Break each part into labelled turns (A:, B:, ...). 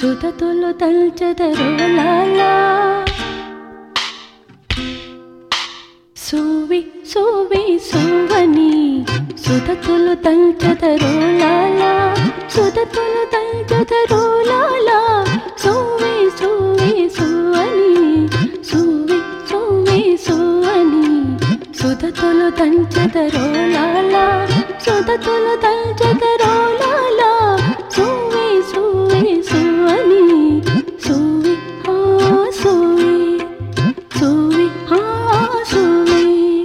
A: సుతతులు తల్చదరు లాలా సువి సువి సువని సుతతులు తల్చదరు లాలా సుతతులు తల్చదరు లాలా సువి సువి సువని సువి సువి సువని సుతతులు తంచదరు లాలా సుతతులు తంచదరు లాలా సువి సువి సువని సువి హా సువి సువి హా సువి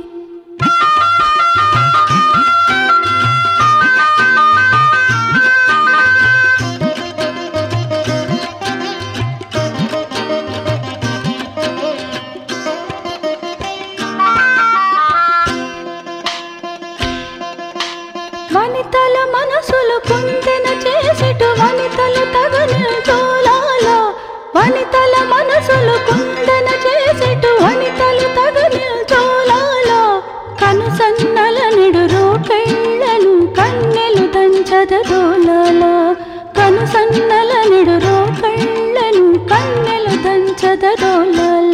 A: వనితల మనసులు కుందెన చేసిటు వనితలు తగను తోలాల వనితల మనసులు కుందెన చేసిటు వనితలు తగను తోలాల కను సన్నల నిడురు కళ్ళను కన్నెలు దంచద తోలాల కను సన్నల నిడురు కళ్ళను కన్నెలు దంచద తోలాల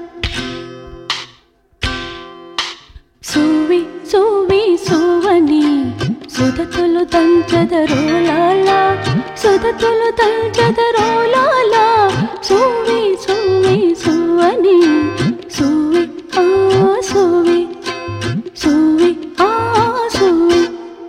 A: సువి సువి సువని సుధతులు తంచదరు లాలా సుధతులు తంచదరు లాలా సువి సువి సువని సువి ఆ సువి సువి ఆ సువి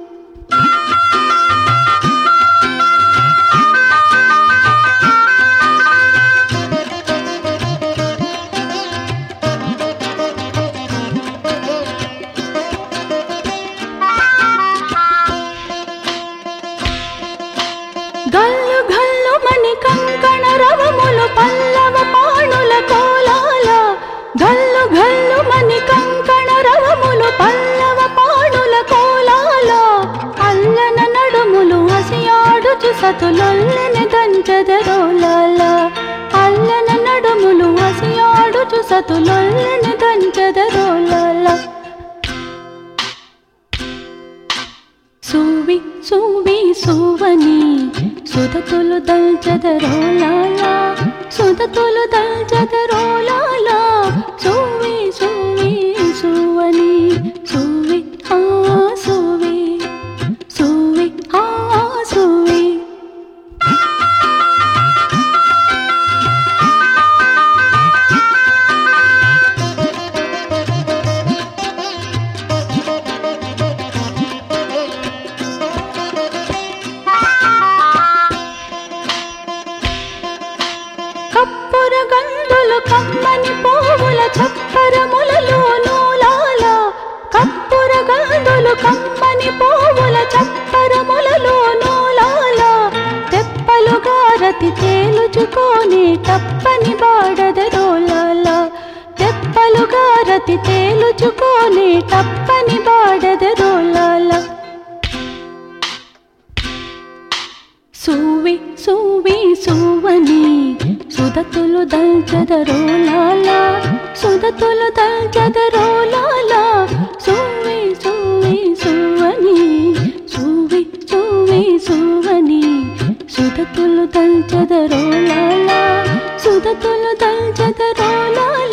A: గల్లు గల్లు మణి కంకణ రవములు పల్లవ పాణుల కోలాల గల్లు గల్లు మణి కంకణ రవములు పల్లవ పాణుల కోలాల అల్లన నడుములు హసియాడుచు సతులొల్లని దంచదరోలాల అల్లన నడుములు హసియాడుచు సతులొల్లని దంచదరోలాల సువి సువి సువని సుధతులు దల్చదరో లాలా సుధతులు దల్చదరో లాలా సువి సువి సువని సువి ఆ సువి సువి ఆ సువి కప్పుర గంధులు కమ్మని పువ్వుల చప్పరములలో నూలాల కప్పుర గంధులు కమ్మని పువ్వుల చప్పరములలో నూలాల తెప్పలుగా రతి తేలుచుకొని తప్పని బాడద రోలాల తెప్పలుగా రతి తేలుచుకొని తప్పని బాడద రోలాల సువి సువి సువని సుధతులు దల్చదరో లాలా సుధతులు దల్చదరో లాలా సువి సువి సువని సువి సువి సువని సుధతులు దల్చదరో లాలా సుధతులు దల్చదరో లాలా